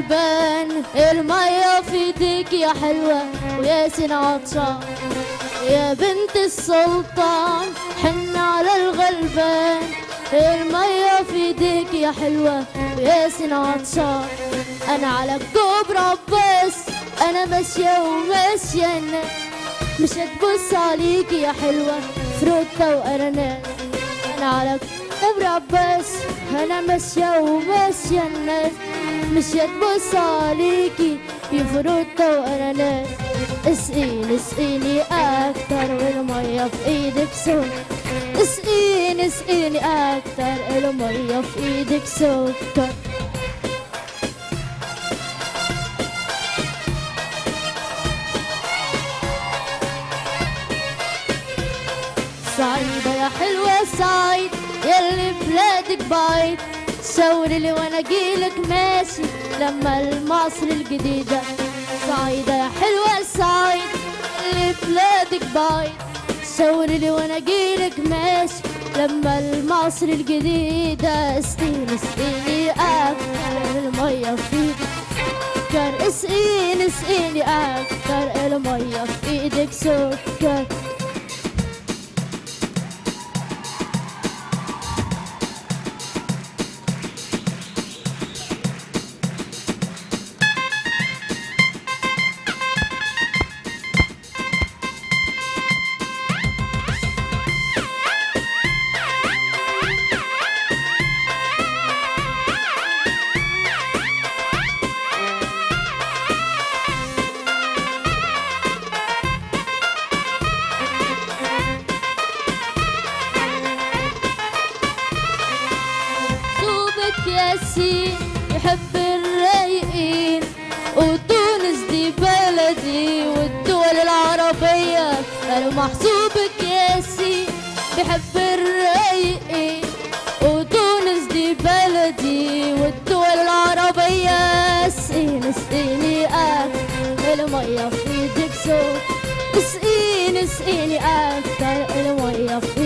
الغلبان المية في ايديك يا حلوة وياسين عطشان يا بنت السلطان حن على الغلبان المية في ايديك يا حلوة وياسين عطشان انا على الكوب رباس انا ماشية وماشية الناس مش هتبص عليك يا حلوة فروتة وأناناس أنا على كوب عباس أنا ماشية وماشية الناس مش هتبص عليكي يا فروتة وأناناس اسقيني اسقيني أكتر والمية في إيدك سكر اسقيني اسقيني أكتر المية في إيدك سكر سعيدة يا حلوة سعيد يلي بلادك بعيد شاوري لي وانا اجيلك ماشي لما المصر الجديدة سعيدة يا حلوة سعيد يلي بلادك بعيد شاوري لي وانا اجيلك ماشي لما المصر الجديدة اسقيني اسقيني اكتر المية في سكر اسقيني اسقيني اكتر المية في ايدك سكر صوبك ياسين يحب الرايقين وتونس دي بلدي والدول العربية قالوا محسوبك ياسين بيحب الرايقين وتونس دي بلدي والدول العربية اسقيني اسقيني أكتر المية في ايدك سوق اسقيني اسقيني أكتر المية في